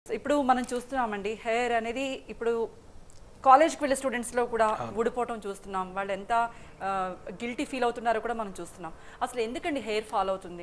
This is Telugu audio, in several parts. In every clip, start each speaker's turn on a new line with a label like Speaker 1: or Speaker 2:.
Speaker 1: సో ఇప్పుడు మనం చూస్తున్నామండి హెయిర్ అనేది ఇప్పుడు కాలేజ్కి వెళ్ళే స్టూడెంట్స్లో కూడా ఊడిపోవటం చూస్తున్నాం వాళ్ళు ఎంత గిల్టీ ఫీల్ అవుతున్నారో కూడా మనం చూస్తున్నాం అసలు ఎందుకండి హెయిర్ ఫాల్ అవుతుంది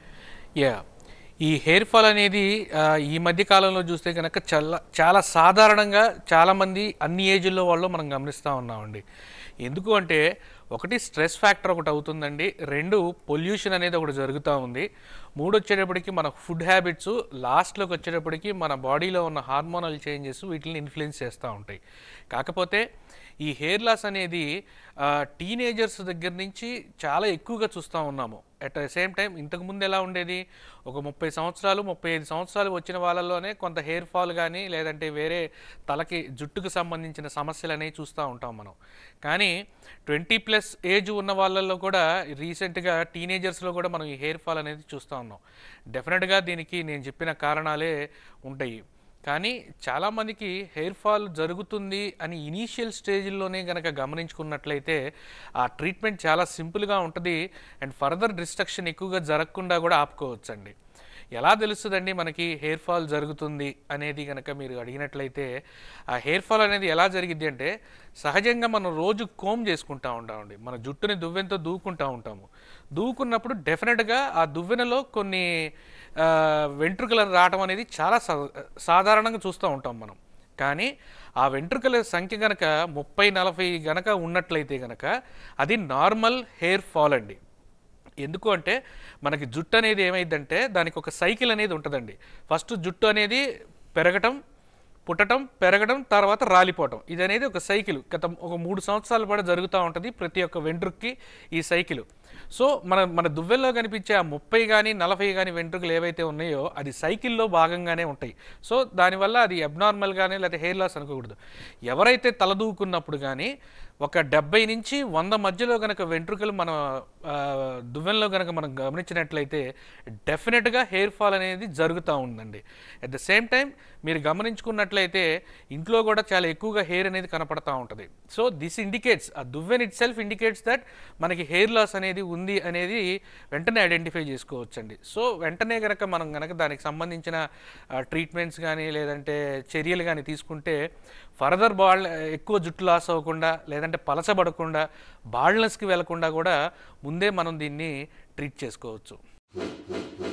Speaker 2: యా ఈ హెయిర్ ఫాల్ అనేది ఆ, ఈ మధ్య కాలంలో చూస్తే కనుక చాలా చాలా సాధారణంగా చాలామంది అన్ని ఏజ్ల్లో వాళ్ళు మనం గమనిస్తూ ఉన్నామండి ఎందుకు అంటే ఒకటి స్ట్రెస్ ఫ్యాక్టర్ ఒకటి అవుతుందండి రెండు పొల్యూషన్ అనేది ఒకటి జరుగుతూ ఉంది మూడు వచ్చేటప్పటికి మన ఫుడ్ హ్యాబిట్స్ లాస్ట్లోకి వచ్చేటప్పటికి మన బాడీలో ఉన్న హార్మోనల్ చేంజెస్ వీటిని ఇన్ఫ్లుయెన్స్ చేస్తూ ఉంటాయి కాకపోతే ఈ హెయిర్ లాస్ అనేది టీనేజర్స్ దగ్గర నుంచి చాలా ఎక్కువగా చూస్తూ ఉన్నాము అట్ ద సేమ్ టైం ఇంతకుముందు ఎలా ఉండేది ఒక ముప్పై సంవత్సరాలు ముప్పై ఐదు సంవత్సరాలు వచ్చిన వాళ్ళలోనే కొంత హెయిర్ ఫాల్ కానీ లేదంటే వేరే తలకి జుట్టుకు సంబంధించిన సమస్యలు అనేవి చూస్తూ ఉంటాం మనం కానీ ట్వంటీ ప్లస్ ఏజ్ ఉన్న వాళ్ళల్లో కూడా రీసెంట్గా టీనేజర్స్లో కూడా మనం ఈ హెయిర్ ఫాల్ అనేది చూస్తూ ఉన్నాం డెఫినెట్గా దీనికి నేను చెప్పిన కారణాలే ఉంటాయి కానీ చాలామందికి హెయిర్ ఫాల్ జరుగుతుంది అని ఇనీషియల్ స్టేజ్లోనే కనుక గమనించుకున్నట్లయితే ఆ ట్రీట్మెంట్ చాలా సింపుల్గా ఉంటుంది అండ్ ఫర్దర్ డిస్ట్రక్షన్ ఎక్కువగా జరగకుండా కూడా ఆపుకోవచ్చండి ఎలా తెలుస్తుందండి మనకి హెయిర్ ఫాల్ జరుగుతుంది అనేది కనుక మీరు అడిగినట్లయితే ఆ హెయిర్ ఫాల్ అనేది ఎలా జరిగిద్ది అంటే సహజంగా మనం రోజు కోమ్ చేసుకుంటా ఉంటామండి మన జుట్టుని దువ్వెనతో దూకుంటా ఉంటాము దూకున్నప్పుడు డెఫినెట్గా ఆ దువ్వెనలో కొన్ని ఆ, వెంట్రుకలు రావటం అనేది చాలా సా- సాధారణంగా చూస్తూ ఉంటాం మనం కానీ ఆ వెంట్రుకల సంఖ్య గనక ముప్పై నలభై గనక ఉన్నట్లయితే గనక అది నార్మల్ హెయిర్ ఫాల్ అండి ఎందుకు అంటే మనకి జుట్టు అనేది ఏమైందంటే దానికి ఒక సైకిల్ అనేది ఉంటుందండి ఫస్ట్ జుట్టు అనేది పెరగటం పుట్టటం పెరగడం తర్వాత రాలిపోవటం ఇది అనేది ఒక సైకిల్ గత ఒక మూడు సంవత్సరాల పాటు జరుగుతూ ఉంటుంది ప్రతి ఒక్క వెంట్రుకకి ఈ సైకిల్ సో మన మన దువ్వెల్లో కనిపించే ఆ ముప్పై కానీ నలభై కానీ వెంట్రుకలు ఏవైతే ఉన్నాయో అది సైకిల్లో భాగంగానే ఉంటాయి సో దానివల్ల అది అబ్నార్మల్గానే లేకపోతే హెయిర్ లాస్ అనుకోకూడదు ఎవరైతే తలదూకున్నప్పుడు కానీ ఒక డెబ్బై నుంచి వంద మధ్యలో కనుక వెంట్రుకలు మన ఆ, దువ్వెనలో కనుక మనం గమనించినట్లయితే డెఫినెట్గా హెయిర్ ఫాల్ అనేది జరుగుతూ ఉందండి అట్ ద సేమ్ టైం మీరు గమనించుకున్నట్లయితే ఇంట్లో కూడా చాలా ఎక్కువగా హెయిర్ అనేది కనపడతా ఉంటుంది సో దిస్ ఇండికేట్స్ ఆ దువ్వెన్ ఇట్ సెల్ఫ్ ఇండికేట్స్ దట్ మనకి హెయిర్ లాస్ అనేది ఉంది అనేది వెంటనే ఐడెంటిఫై చేసుకోవచ్చండి సో వెంటనే కనుక మనం కనుక దానికి సంబంధించిన ట్రీట్మెంట్స్ కానీ లేదంటే చర్యలు కానీ తీసుకుంటే ఫర్దర్ బాల్ ఎక్కువ జుట్టు లాస్ అవ్వకుండా లేదంటే పలచబడకుండా బాల్నెస్కి వెళ్లకుండా కూడా ముందే మనం దీన్ని ట్రీట్ చేసుకోవచ్చు